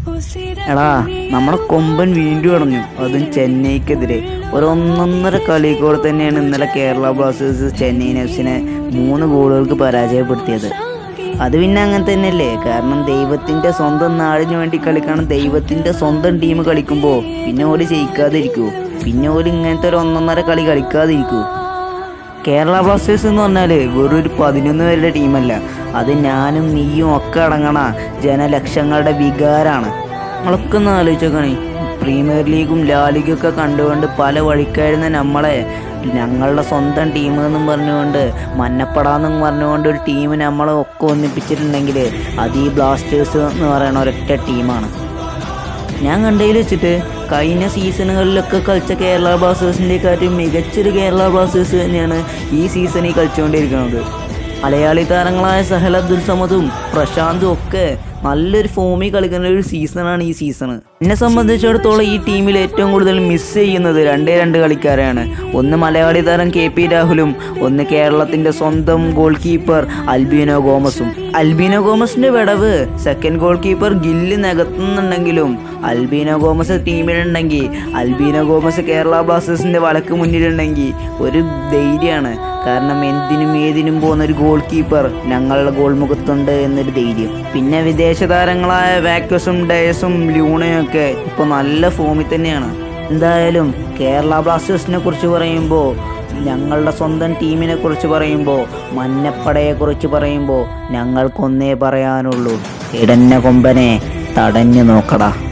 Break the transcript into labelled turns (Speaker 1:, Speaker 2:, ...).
Speaker 1: എടാ നമ്മുടെ കൊമ്പൻ വീണ്ടും അടഞ്ഞു അതും ചെന്നൈക്കെതിരെ ഒരു ഒന്നൊന്നര കളിക്കൂടെ തന്നെയാണ് ഇന്നലെ കേരള ബ്ലാസ്റ്റേഴ്സ് ചെന്നൈയിൻ എഫ്സിനെ മൂന്ന് ഗോളുകൾക്ക് പരാജയപ്പെടുത്തിയത് അത് പിന്നെ അങ്ങനെ തന്നെയല്ലേ കാരണം ദൈവത്തിന്റെ സ്വന്തം നാടിന് വേണ്ടി കളിക്കണം ദൈവത്തിന്റെ സ്വന്തം ടീം കളിക്കുമ്പോൾ പിന്നെ ഓല് ജയിക്കാതിരിക്കൂ പിന്നെ ഓല് ഇങ്ങനത്തെ ഒരു ഒന്നൊന്നര കളി കളിക്കാതിരിക്കൂ കേരള ബ്ലാസ്റ്റേഴ്സ് എന്ന് പറഞ്ഞാൽ വെറും ഒരു പതിനൊന്ന് പേരുടെ ടീമല്ല അത് ഞാനും നീയും ഒക്കെ അടങ്ങണ ജനലക്ഷങ്ങളുടെ വികാരാണ് നമ്മളൊക്കെ ഒന്ന് ആലോചിച്ചോക്കണേ പ്രീമിയർ ലീഗും ലാലിഗും ഒക്കെ കണ്ടുകൊണ്ട് പല വഴിക്കായിരുന്ന നമ്മളെ ഞങ്ങളുടെ സ്വന്തം ടീം എന്നും പറഞ്ഞുകൊണ്ട് മന്നപ്പെടാന്നും പറഞ്ഞുകൊണ്ട് ഒരു ടീം നമ്മളെ ഒക്കെ ഒന്നിപ്പിച്ചിട്ടുണ്ടെങ്കിൽ അത് ഈ ബ്ലാസ്റ്റേഴ്സ് എന്ന് പറയുന്ന ഒരൊറ്റ ടീമാണ് ഞാൻ കണ്ടതിൽ വെച്ചിട്ട് കഴിഞ്ഞ സീസണുകളിലൊക്കെ കളിച്ച കേരള ബ്ലാസ്റ്റേഴ്സിൻ്റെക്കാട്ടും മികച്ചൊരു കേരള ബ്ലാസ്റ്റേഴ്സ് തന്നെയാണ് ഈ സീസണിൽ കളിച്ചുകൊണ്ടിരിക്കുന്നത് മലയാളി താരങ്ങളായ സഹൽ അബ്ദുൽ സമദും പ്രശാന്തും ഒക്കെ നല്ലൊരു ഫോമിൽ കളിക്കുന്ന ഒരു സീസണാണ് ഈ സീസൺ എന്നെ സംബന്ധിച്ചിടത്തോളം ഈ ടീമിൽ ഏറ്റവും കൂടുതൽ മിസ് ചെയ്യുന്നത് രണ്ടേ രണ്ട് കളിക്കാരെയാണ് ഒന്ന് മലയാളി താരം കെ പി രാഹുലും ഒന്ന് കേരളത്തിന്റെ സ്വന്തം ഗോൾ കീപ്പർ അൽബീനോ ഗോമസും അൽബീനോ ഗോമസിന്റെ വിടവ് സെക്കൻഡ് ഗോൾ കീപ്പർ ഗില്ല് നികത്തുന്നുണ്ടെങ്കിലും അൽബീനോ ഗോമസ് ടീമിലുണ്ടെങ്കിൽ അൽബീനോ ഗോമസ് കേരള ബ്ലാസ്റ്റേഴ്സിന്റെ വലക്ക് മുന്നിലുണ്ടെങ്കിൽ ഒരു ധൈര്യമാണ് കാരണം എന്തിനും ഏതിനും പോകുന്ന ഒരു ഗോൾ കീപ്പർ ഞങ്ങളുടെ ഗോൾ മുഖത്തുണ്ട് എന്നൊരു ധൈര്യം പിന്നെ വിദേശ താരങ്ങളായ വാക്വസും ഡയസും ലൂണയും ഒക്കെ ഇപ്പോൾ നല്ല ഫോമിൽ തന്നെയാണ് എന്തായാലും കേരള ബ്ലാസ്റ്റേഴ്സിനെ കുറിച്ച് പറയുമ്പോൾ ഞങ്ങളുടെ സ്വന്തം ടീമിനെ കുറിച്ച് പറയുമ്പോൾ മഞ്ഞപ്പടയെ കുറിച്ച് പറയുമ്പോൾ ഞങ്ങൾക്കൊന്നേ പറയാനുള്ളൂ ഇടന്ന കൊമ്പനെ തടഞ്ഞു നോക്കടാ